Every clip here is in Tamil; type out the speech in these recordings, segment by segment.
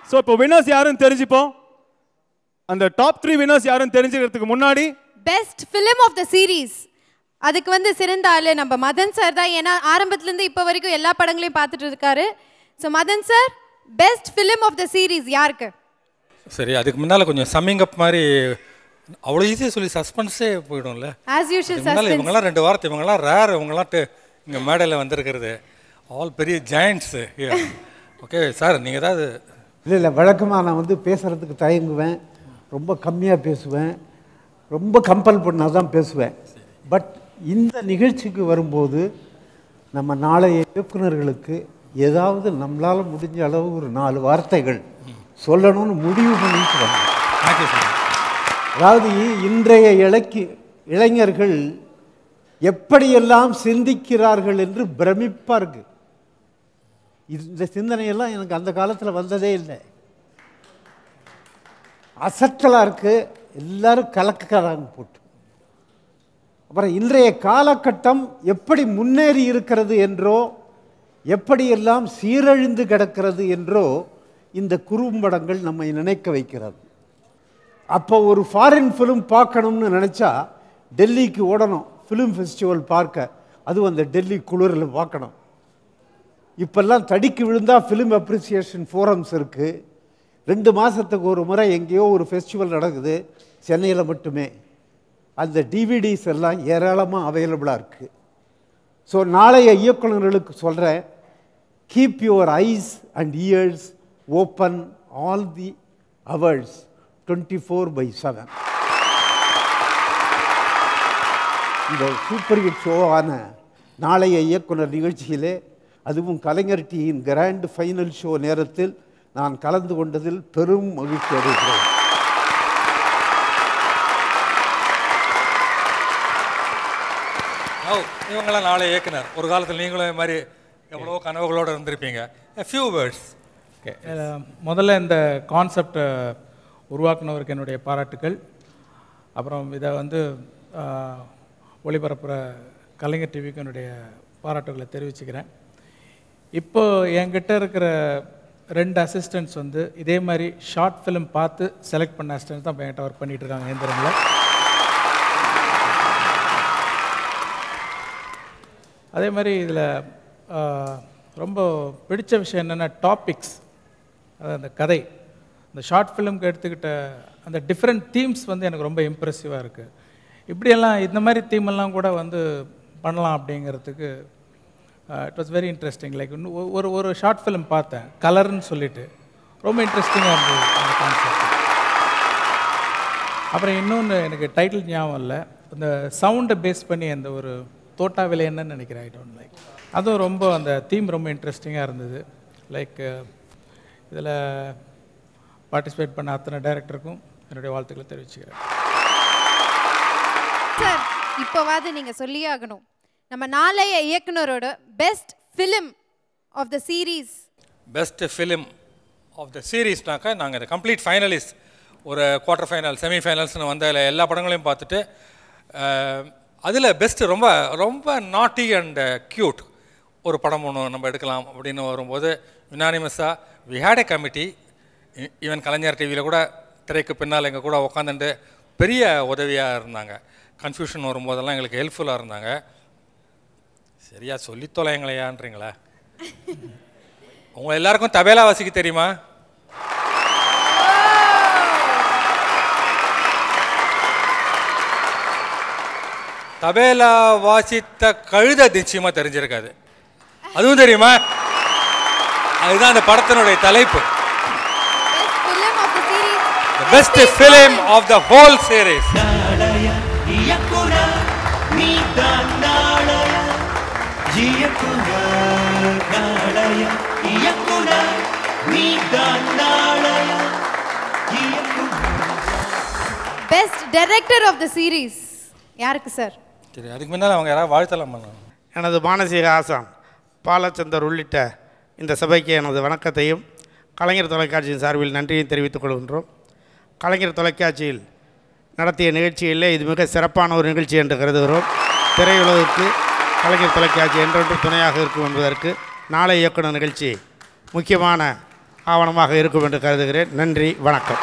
ஸோ இப்போ வினர்ஸ் யாருன்னு தெரிஞ்சுப்போம் அந்த டாப் த்ரீ வினர்ஸ் யாருன்னு தெரிஞ்சுக்கிறதுக்கு முன்னாடி best film of the series அதுக்கு வந்து சிறந்த ஆளு நம்ம மதன் சார் தான் ஏன்னா ஆரம்பத்துல இருந்து இப்போ வரைக்கும் எல்லா படங்களையும் பார்த்துட்டு இருக்காரு so Madhan sir best film of the series யாருக்கு சரி அதுக்கு முன்னால் கொஞ்சம் சம்மிங் அப் மாதிரி அவ்வளோ ஈஸியாக சொல்லி சஸ்பென்ஸே போயிடும்ல ஆஸ் யூஷுவல் முன்னால் சஸ்பென்ஸ் இவங்கெல்லாம் ரெண்டு வாரத்தை இவங்கெல்லாம் ரேர் இவங்கெல்லாம் இங்கே மேடையில் வந்திருக்கிறது ஆல் பெரிய ஜாயிண்ட்ஸு ஓகே சார் நீங்கள் ஏதாவது இல்லை இல்லை வழக்கமாக நான் வந்து பேசுகிறதுக்கு தயங்குவேன் ரொம்ப கம்மியாக பேசுவேன் ரொம்ப கம்பல் பண்ணால் தான் பேசுவேன் பட் இந்த நிகழ்ச்சிக்கு வரும்போது நம்ம நாளைய இயக்குனர்களுக்கு ஏதாவது நம்மளால் முடிஞ்ச அளவு ஒரு நாலு வார்த்தைகள் சொல்லணும்னு முடிவு பண்ணிட்டு வந்தோம் தேங்க்யூ சார் அதாவது இன்றைய இலக்கி இளைஞர்கள் எப்படியெல்லாம் சிந்திக்கிறார்கள் என்று பிரமிப்பா இருக்கு இந்த சிந்தனையெல்லாம் எனக்கு அந்த காலத்தில் வந்ததே இல்லை அசத்தலாக இருக்கு எல்லாரும் கலக்கிறாங்க போட்டு அப்புறம் இன்றைய காலகட்டம் எப்படி முன்னேறி இருக்கிறது என்றோ எப்படியெல்லாம் சீரழிந்து கிடக்கிறது என்றோ இந்த குறும்படங்கள் நம்மை நினைக்க வைக்கிறது அப்போ ஒரு ஃபாரின் ஃபிலிம் பார்க்கணும்னு நினச்சா டெல்லிக்கு ஓடணும் ஃபிலிம் ஃபெஸ்டிவல் பார்க்க அதுவும் அந்த டெல்லி குளிரில் பார்க்கணும் இப்பெல்லாம் தடிக்கு விழுந்தால் ஃபிலிம் அப்ரிசியேஷன் ஃபோரம்ஸ் இருக்குது ரெண்டு மாதத்துக்கு ஒரு முறை எங்கேயோ ஒரு ஃபெஸ்டிவல் நடக்குது சென்னையில் மட்டுமே அந்த டிவிடிஸ் எல்லாம் ஏராளமாக அவைலபிளாக இருக்குது ஸோ நாளைய இயக்குனர்களுக்கு சொல்கிறேன் keep your eyes and ears open all the hours twenty four by seven இந்த சூப்பர் ஹிட் ஷோவான நாளைய இயக்குனர் நிகழ்ச்சியிலே அதுவும் கலைஞர் டியின் கிராண்ட் ஃபைனல் ஷோ நேரத்தில் நான் கலந்து கொண்டதில் பெரும் மகிழ்ச்சி அடைகிறேன் ஓ இவங்கெல்லாம் நாளை இயக்குனர் ஒரு காலத்தில் நீங்களும் இது மாதிரி எவ்வளோ கனவுகளோடு இருந்திருப்பீங்க ஃபியூ வேர்ட்ஸ் ஓகே முதல்ல இந்த கான்செப்டை உருவாக்குனவருக்கு என்னுடைய பாராட்டுக்கள் அப்புறம் இதை வந்து அஹ், ஒளிபரப்புகிற கலைஞர் டிவிக்கு என்னுடைய பாராட்டுகளை தெரிவிச்சுக்கிறேன் இப்போ என்கிட்ட இருக்கிற ரெண்டு அசிஸ்டன்ட்ஸ் வந்து இதே மாதிரி ஷார்ட் ஃபிலிம் பார்த்து செலக்ட் பண்ண அசிஸ்டன்ஸ் தான் இப்போ என்கிட்ட ஒர்க் பண்ணிட்டு இருக்காங்க இயந்திரங்களை அதே மாதிரி இதில் ரொம்ப பிடிச்ச விஷயம் என்னென்னா டாபிக்ஸ் அது அந்த கதை இந்த ஷார்ட் ஃபிலிம்க்கு எடுத்துக்கிட்ட அந்த டிஃப்ரெண்ட் தீம்ஸ் வந்து எனக்கு ரொம்ப இம்ப்ரெசிவாக இருக்குது இப்படியெல்லாம் இந்த மாதிரி தீம் எல்லாம் கூட வந்து பண்ணலாம் அப்படிங்கிறதுக்கு it was very interesting like ஒரு ஒரு ஷார்ட் ஃபிலிம் பார்த்தேன் கலர்னு சொல்லிட்டு ரொம்ப இன்ட்ரெஸ்டிங்காக இருந்தது அந்த கான்செப்ட் அப்புறம் இன்னொன்று எனக்கு டைட்டில் ஞாபகம் இல்லை இந்த சவுண்டை பேஸ் பண்ணி அந்த ஒரு தோட்டா விலை என்னன்னு நினைக்கிறேன் ஐ டோன்ட் லைக் அதுவும் ரொம்ப அந்த தீம் ரொம்ப இன்ட்ரெஸ்டிங்காக இருந்தது லைக் இதில் பார்ட்டிசிபேட் பண்ண அத்தனை டைரக்டருக்கும் என்னுடைய வாழ்த்துக்களை தெரிவிச்சுக்கிறேன் சார் இப்போவாது நீங்க சொல்லியே ஆகணும் நம்ம நாளைய இயக்குனரோட best film of the series best film of the சீரீஸ்னாக்கா நாங்கள் இந்த கம்ப்ளீட் ஃபைனலிஸ்ட் ஒரு குவார்ட்டர் ஃபைனல் செமி ஃபைனல்ஸ்னு வந்த அதில் எல்லா படங்களையும் பார்த்துட்டு அதில் பெஸ்ட்டு ரொம்ப ரொம்ப நாட்டி அண்ட் க்யூட் ஒரு படம் ஒன்று நம்ம எடுக்கலாம் அப்படின்னு வரும்போது யுனானிமஸாக we had a committee even Kalaignar டிவியில் கூட திரைக்கு பின்னால் எங்கள் கூட உட்காந்துட்டு பெரிய உதவியாக இருந்தாங்க கன்ஃபியூஷன் வரும்போதெல்லாம் எங்களுக்கு ஹெல்ப்ஃபுல்லாக இருந்தாங்க சரியா சொல்லி தொலைங்களேயான்றீங்களா உங்க எல்லாருக்கும் தபேலா வாசிக்க தெரியுமா தபேலா வாசித்த கழுத நிச்சயமா தெரிஞ்சிருக்காது அதுவும் தெரியுமா அதுதான் அந்த படத்தினுடைய தலைப்பு best film of the series the best film of the whole series நாளைய இயக்குனர் நீதான் நாளைய இயக்குனர் நாளைய இயக்குனர் நீதான் நாளைய இயக்குனர் best director of the series யாருக்கு சார் சரி அதுக்கு முன்னால் அவங்க யாராவது வாழ்த்தலாம் பண்ணலாம் எனது மானசீக ஆசான் பாலச்சந்தர் உள்ளிட்ட இந்த சபைக்கு எனது வணக்கத்தையும் கலைஞர் தொலைக்காட்சியின் சார்பில் நன்றியையும் தெரிவித்துக் கொள்கின்றோம் கலைஞர் தொலைக்காட்சியில் நடத்திய நிகழ்ச்சியிலே இது மிக சிறப்பான ஒரு நிகழ்ச்சி என்று கருதுகிறோம் திரையுலகுக்கு கலைஞர் தொலைக்காட்சி என்றென்று துணையாக இருக்கும் என்பதற்கு நாளை இயக்குனர் நிகழ்ச்சி முக்கியமான ஆவணமாக இருக்கும் என்று கருதுகிறேன் நன்றி வணக்கம்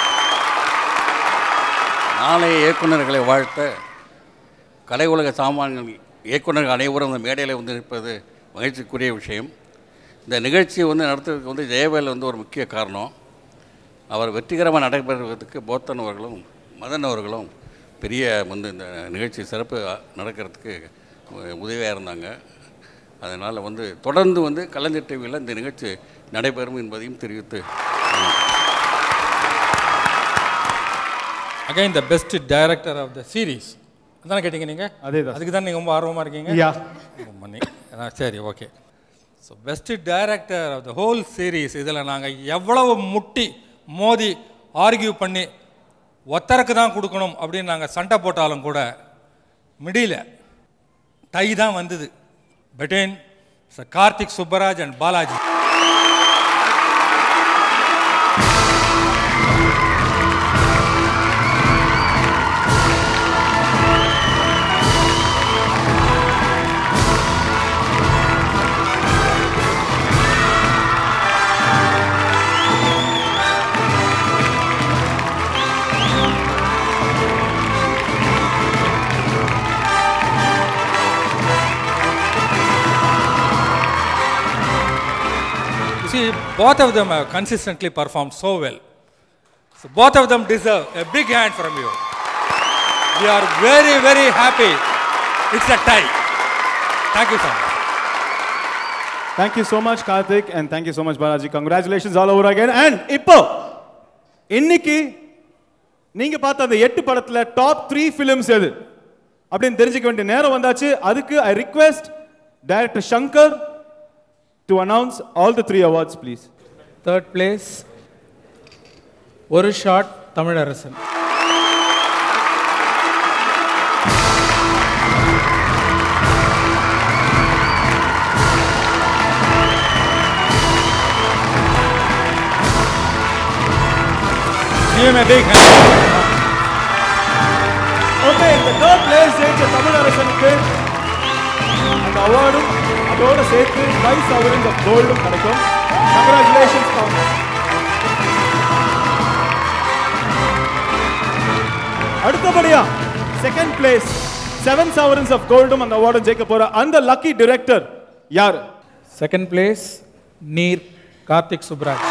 நாளைய இயக்குநர்களை வாழ்த்த கலை உலக சாமான்கள் இயக்குநர்கள் அனைவரும் அந்த மேடையில் வந்து நிற்பது மகிழ்ச்சிக்குரிய விஷயம் இந்த நிகழ்ச்சியை வந்து நடத்துறதுக்கு வந்து ஜெயவேல் வந்து ஒரு முக்கிய காரணம் அவர் வெற்றிகரமாக நடைபெறுவதற்கு போத்தன் அவர்களும் மதன் அவர்களும் பெரிய வந்து இந்த நிகழ்ச்சி சிறப்பு நடக்கிறதுக்கு உதவியாக இருந்தாங்க அதனால் வந்து தொடர்ந்து வந்து கலைஞர் டிவியில் இந்த நிகழ்ச்சி நடைபெறும் என்பதையும் தெரிவித்து again the best director of the series அதானே கேட்டீங்க நீங்கள் அதேதான். அதுக்கு தான் நீங்கள் ரொம்ப ஆர்வமாக இருக்கீங்க Yeah. மணி சரி okay so best director of the whole series இதில் நாங்கள் எவ்வளவு முட்டி மோதி ஆர்கியூ பண்ணி ஒத்தருக்கு தான் கொடுக்கணும் அப்படின்னு நாங்கள் சண்டை போட்டாலும் கூட மிடியில் டை தான் வந்தது between Karthik Subbaraj and Balaji You see, both of them have consistently performed so well. So both of them deserve a big hand from you. We are very, very happy. It's a tie. Thank you so much. Thank you so much, Karthik, and thank you so much, Balaji. Congratulations all over again. And இப்போ இன்னைக்கு நீங்க பார்த்த அந்த எட்டு படத்துல டாப் த்ரீ ஃபிலிம்ஸ் எது அப்படின்னு தெரிஞ்சுக்க வேண்டிய நேரம் வந்தாச்சு அதுக்கு I request director Shankar to announce all the three awards please third place ஒரு shot Tamilarasan Give him a big hand. Okay இந்த தேர்ட் பிளேஸ் ஜெயிச்ச தமிழரசனுக்கு அந்த அவார்டும் அதோட சேர்த்து வைஸ் அவர் இந்த கோல்டும் கிடைக்கும் கங்க்ராச்சுலேஷன்ஸ் அடுத்தபடியா second place seven sovereigns of கோல்டும் அந்த அவார்டும் ஜெயிக்க போற அந்த லக்கி டிரெக்டர் யார் செகண்ட் பிளேஸ் நீர் Karthik Subbaraj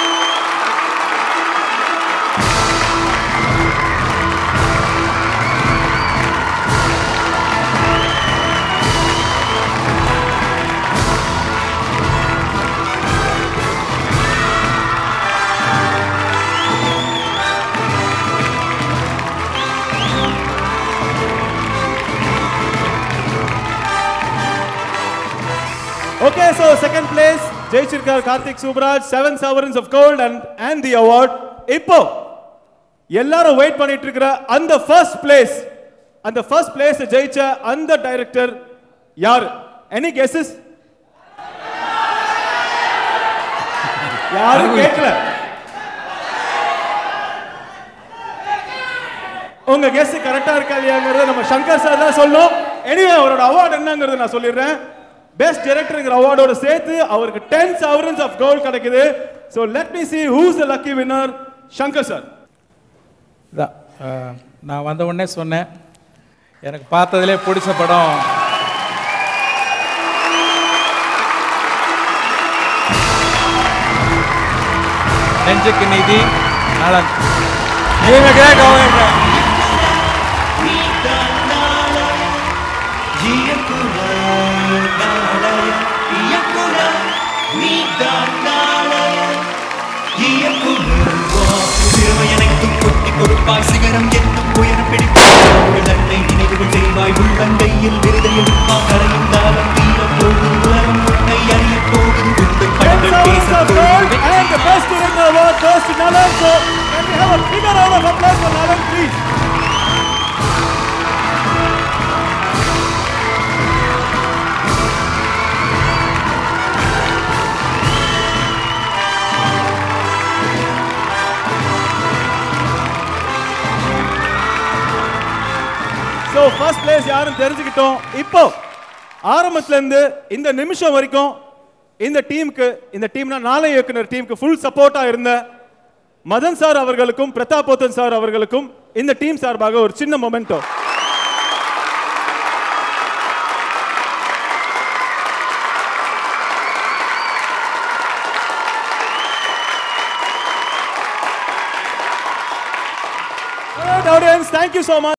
okay so second place ஜெயிச்சிருக்கார் Karthik Subbaraj seven sovereigns of gold and and the award இப்போ எல்லாரும் வெயிட் பண்ணிட்டு இருக்கிற அந்த ஃபர்ஸ்ட் பிளேஸ் அந்த ஃபர்ஸ்ட் பிளேஸ் ஜெயிச்ச அந்த டைரக்டர் யார் எனி கெஸஸ் யாரும் கேட்கல உங்க கெஸ் கரெக்டா இருக்கா இல்லையாங்கிறத நம்ம சங்கர் சார் தான் சொல்லணும் எனிவே அவரோட அவார்டு என்னங்கிறத நான் சொல்லிடுறேன் பெஸ்ட் டைரக்டர்ங்கிற அவார்டோட சேர்த்து அவருக்கு டென் சவரன்ஸ் ஆஃப் கோல்ட் கிடைக்குது so let me see who's the lucky winner Shankar sir இதான் அஹ், நான் வந்த உடனே சொன்னேன் எனக்கு பார்த்ததுலே பிடிச்ச படம் நெஞ்சுக்கு நீதி நலன் Give him a great award. கொடுப்பாய் சிகரம் என்னும் உயரம் பிடிப்பாய் தன்னை நினைவுகள் செய்வாய் உள்ளங்கையில் விருதையில் கரையும் தாரம் தீரம் போகுது உலகம் உன்னை அறிய போகுது உங்கள் Ten கண்கள் hours of gold பேச and the best director award goes to Nalan. So can we have a bigger round of applause for Nalan, please? So first place யாரும் தெரிஞ்சுக்கிட்டோம் இப்போ ஆரம்பத்துல இருந்து இந்த நிமிஷம் வரைக்கும் இந்த டீமுக்கு இந்த டீம்னா நாளை இயக்குனர் டீமுக்கு ஃபுல் சப்போர்ட்டா இருந்த மதன் சார் அவர்களுக்கும் பிரதாப் போத்தன் சார் அவர்களுக்கும் இந்த டீம் சார்பாக ஒரு சின்ன memento audience, thank you so much.